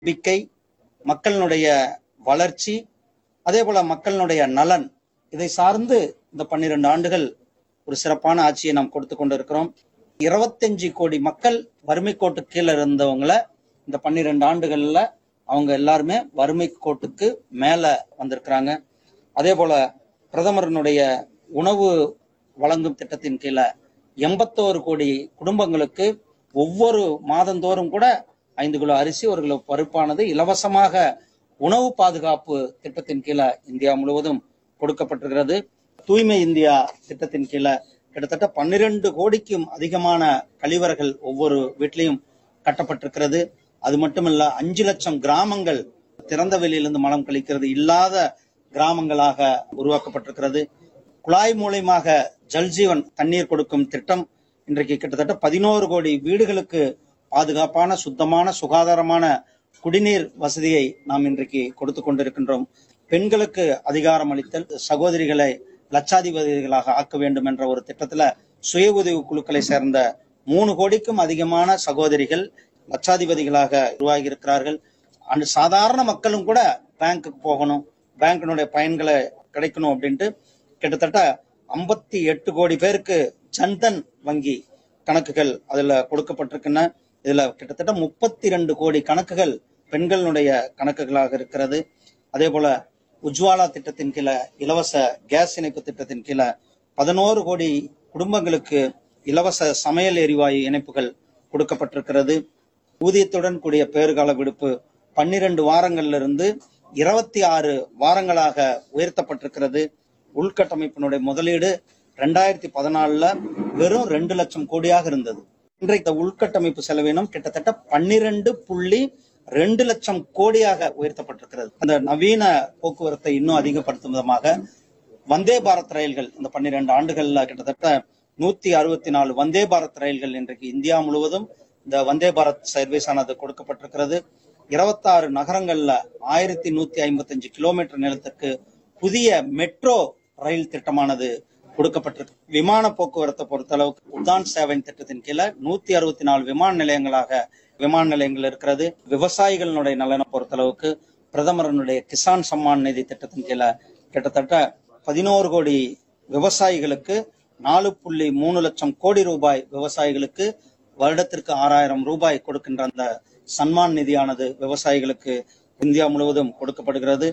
நம்பிக்கை மக்களினுடைய வளர்ச்சி அதே போல மக்களினுடைய நலன் இதை சார்ந்து இந்த பன்னிரண்டு ஆண்டுகள் ஒரு சிறப்பான ஆட்சியை நாம் கொடுத்து கொண்டிருக்கிறோம் இருபத்தஞ்சு கோடி மக்கள் வறுமை கோட்டு கீழே இருந்தவங்கள இந்த பன்னிரெண்டு ஆண்டுகள்ல அவங்க எல்லாருமே வறுமை கோட்டுக்கு மேல வந்திருக்கிறாங்க அதே போல பிரதமரனுடைய உணவு வழங்கும் திட்டத்தின் கீழே எண்பத்தோரு கோடி குடும்பங்களுக்கு ஒவ்வொரு மாதந்தோறும் கூட ஐந்து கிலோ அரிசி ஒரு கிலோ பருப்பானது இலவசமாக உணவு பாதுகாப்பு திட்டத்தின் கீழே இந்தியா முழுவதும் கொடுக்கப்பட்டிருக்கிறது தூய்மை இந்தியா திட்டத்தின் கீழே கிட்டத்தட்ட பன்னிரண்டு கோடிக்கும் அதிகமான கழிவறைகள் ஒவ்வொரு வீட்லையும் கட்டப்பட்டிருக்கிறது அது மட்டுமல்ல அஞ்சு லட்சம் கிராமங்கள் திறந்த வெளியிலிருந்து மலம் கழிக்கிறது இல்லாத கிராமங்களாக உருவாக்கப்பட்டிருக்கிறது குழாய் மூலியமாக ஜல்ஜீவன் தண்ணீர் கொடுக்கும் திட்டம் இன்றைக்கு கிட்டத்தட்ட பதினோரு கோடி வீடுகளுக்கு பாதுகாப்பான சுத்தமான சுகாதாரமான குடிநீர் வசதியை நாம் இன்றைக்கு கொடுத்து கொண்டிருக்கின்றோம் பெண்களுக்கு அதிகாரம் அளித்தல் சகோதரிகளை லட்சாதிபதிகளாக ஆக்க வேண்டும் என்ற ஒரு திட்டத்துல சுய உதவி குழுக்களை சேர்ந்த மூணு கோடிக்கும் அதிகமான சகோதரிகள் லட்சாதிபதிகளாக உருவாகி இருக்கிறார்கள் அந்த சாதாரண மக்களும் கூட பேங்க்குக்கு போகணும் பேங்கினுடைய பயன்களை கிடைக்கணும் அப்படின்ட்டு கிட்டத்தட்ட ஐம்பத்தி எட்டு கோடி பேருக்கு ஜன்தன் வங்கி கணக்குகள் அதுல கொடுக்கப்பட்டிருக்கின்றன இதுல கிட்டத்தட்ட முப்பத்தி ரெண்டு கோடி கணக்குகள் பெண்களுடைய கணக்குகளாக இருக்கிறது அதே போல உஜ்வாலா திட்டத்தின் கீழே இலவச கேஸ் இணைப்பு திட்டத்தின் கீழே பதினோரு கோடி குடும்பங்களுக்கு இலவச சமையல் எரிவாயு இணைப்புகள் கொடுக்கப்பட்டிருக்கிறது ஊதியத்துடன் கூடிய பேறுகால விடுப்பு பன்னிரண்டு வாரங்கள்ல இருந்து இருபத்தி ஆறு வாரங்களாக உயர்த்தப்பட்டிருக்கிறது உள்கட்டமைப்பினுடைய முதலீடு ரெண்டாயிரத்தி பதினாலுல வெறும் ரெண்டு லட்சம் கோடியாக இருந்தது இன்றைக்கு இந்த உள்கட்டமைப்பு செலவினம் கிட்டத்தட்ட பன்னிரண்டு புள்ளி ரெண்டு லட்சம் கோடியாக உயர்த்தப்பட்டிருக்கிறது அந்த நவீன போக்குவரத்தை இன்னும் அதிகப்படுத்தும் விதமாக வந்தே பாரத் ரயில்கள் இந்த பன்னிரண்டு ஆண்டுகள்ல கிட்டத்தட்ட நூத்தி அறுபத்தி நாலு வந்தே பாரத் ரயில்கள் இன்றைக்கு இந்தியா முழுவதும் இந்த வந்தே பாரத் சர்வீஸ் ஆனது கொடுக்கப்பட்டிருக்கிறது இருபத்தாறு நகரங்கள்ல ஆயிரத்தி நூத்தி ஐம்பத்தஞ்சு கிலோமீட்டர் நீளத்துக்கு புதிய மெட்ரோ ரயில் திட்டமானது கொடுக்கப்பட்டிருக்கு விமான போக்குவரத்தை பொறுத்தளவுக்கு உதான் சேவை திட்டத்தின் கீழே நூத்தி அறுபத்தி நாலு விமான நிலையங்களாக விமான நிலையங்கள் இருக்கிறது விவசாயிகளுடைய நலனை பொறுத்தளவுக்கு பிரதமரனுடைய கிசான் சம்மான் நிதி திட்டத்தின் கீழே கிட்டத்தட்ட பதினோரு கோடி விவசாயிகளுக்கு நாலு புள்ளி மூணு லட்சம் கோடி ரூபாய் விவசாயிகளுக்கு வருடத்திற்கு ஆறாயிரம் ரூபாய் கொடுக்கின்ற அந்த சன்மான் நிதியானது விவசாயிகளுக்கு இந்தியா முழுவதும் கொடுக்கப்படுகிறது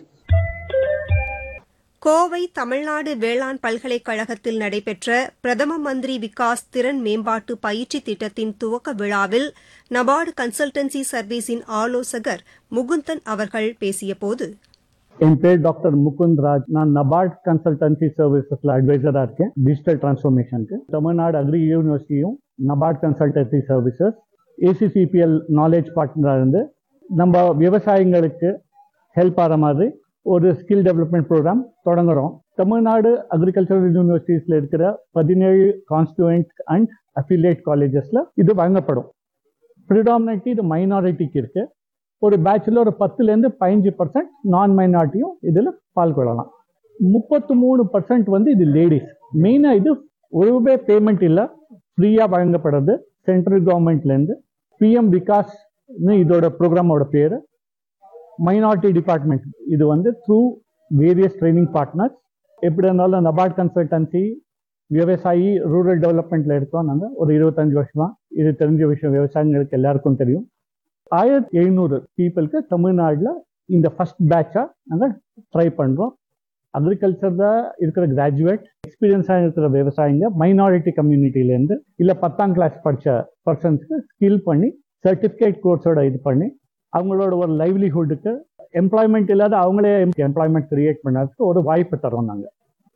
கோவை தமிழ்நாடு வேளாண் பல்கலைக்கழகத்தில் நடைபெற்ற பிரதம மந்திரி விகாஸ் திறன் மேம்பாட்டு பயிற்சி திட்டத்தின் துவக்க விழாவில் நபார்டு கன்சல்டன்சி சர்வீஸின் ஆலோசகர் முகுந்தன் அவர்கள் பேசியபோது என் பேர் டாக்டர் முகுந்த் ராஜ் நான் நபார்ட் கன்சல்டன்சி சர்வீசஸ்ல அட்வைசரா இருக்கேன் டிஜிட்டல் டிரான்ஸ்ஃபர்மேஷனுக்கு தமிழ்நாடு அக்ரி யூனிவர்சிட்டியும் NABARD consultancy services ACCPL knowledge பார்ட்னரா இருந்து நம்ம விவசாயிங்களுக்கு ஹெல்ப் ஆகிற மாதிரி ஒரு ஸ்கில் டெவலப்மெண்ட் ப்ரோக்ராம் தொடங்குறோம் தமிழ்நாடு அக்ரிகல்ச்சரல் யூனிவர்சிட்டிஸ்ல இருக்கிற பதினேழு கான்ஸ்டுவன்ட் அண்ட் அஃபிலியேட் காலேஜஸ்ல இது வழங்கப்படும் ப்ரிடாமினட்லி இது மைனாரிட்டிக்கு இருக்கு ஒரு பேட்ச்ல ஒரு பத்துலேருந்து பதினஞ்சு பர்சன்ட் நான் மைனாரிட்டியும் இதில் பால்கொள்ளலாம் முப்பத்து மூணு பர்சன்ட் வந்து இது லேடிஸ் மெயினாக இது ஒரு ரூபாய் பேமெண்ட் இல்லை ஃப்ரீயாக வழங்கப்படுறது சென்ட்ரல் கவர்மெண்ட்லேருந்து பிஎம் விகாஸ்னு இதோட ப்ரோக்ராமோட பேர் மைனாரிட்டி டிபார்ட்மெண்ட் இது வந்து த்ரூ வேரியஸ் ட்ரைனிங் பார்ட்னர்ஸ் எப்படி இருந்தாலும் நபார்ட் கன்சல்டன்சி விவசாயி ரூரல் டெவலப்மெண்ட்ல இருக்கோம் நாங்கள் ஒரு இருபத்தஞ்சு வருஷமா இது தெரிஞ்ச விஷயம் விவசாயிகளுக்கு எல்லாருக்கும் தெரியும் ஆயிரத்தி எழுநூறு பீப்புளுக்கு தமிழ்நாட்டில் இந்த ஃபர்ஸ்ட் பேட்சாக நாங்கள் ட்ரை பண்ணுறோம் அக்ரிகல்ச்சரில் இருக்கிற கிராஜுவேட் எக்ஸ்பீரியன்ஸாக இருக்கிற விவசாயிங்க மைனாரிட்டி கம்யூனிட்டிலேருந்து இல்லை பத்தாம் கிளாஸ் படித்த பர்சன்ஸ்க்கு ஸ்கில் பண்ணி சர்டிஃபிகேட் கோர்ஸோட இது பண்ணி அவங்களோட ஒரு லைவ்லிஹுட்டுக்கு எம்ப்ளாய்மெண்ட் இல்லாத அவங்களே எம்ப்ளாய்மெண்ட் கிரியேட் பண்ணதுக்கு ஒரு வாய்ப்பு தரோம் நாங்கள்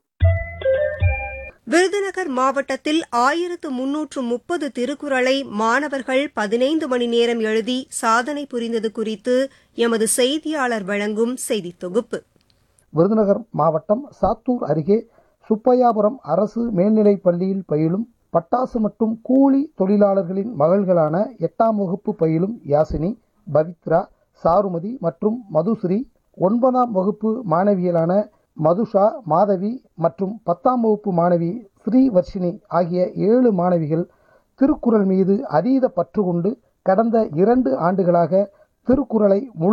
விருதுநகர் மாவட்டத்தில் ஆயிரத்து முன்னூற்று முப்பது திருக்குறளை மாணவர்கள் பதினைந்து மணி நேரம் எழுதி சாதனை புரிந்தது குறித்து எமது செய்தியாளர் வழங்கும் செய்தித் தொகுப்பு விருதுநகர் மாவட்டம் சாத்தூர் அருகே சுப்பையாபுரம் அரசு மேல்நிலைப் பள்ளியில் பயிலும் பட்டாசு மற்றும் கூலி தொழிலாளர்களின் மகள்களான எட்டாம் வகுப்பு பயிலும் யாசினி பவித்ரா சாருமதி மற்றும் மதுஸ்ரீ ஒன்பதாம் வகுப்பு மாணவியலான மதுஷா மாதவி மற்றும் பத்தாம் வகுப்பு மாணவி ஸ்ரீவர்ஷினி ஆகிய ஏழு மாணவிகள் திருக்குறள் மீது அதீத பற்று கொண்டு கடந்த இரண்டு ஆண்டுகளாக திருக்குறளை முழு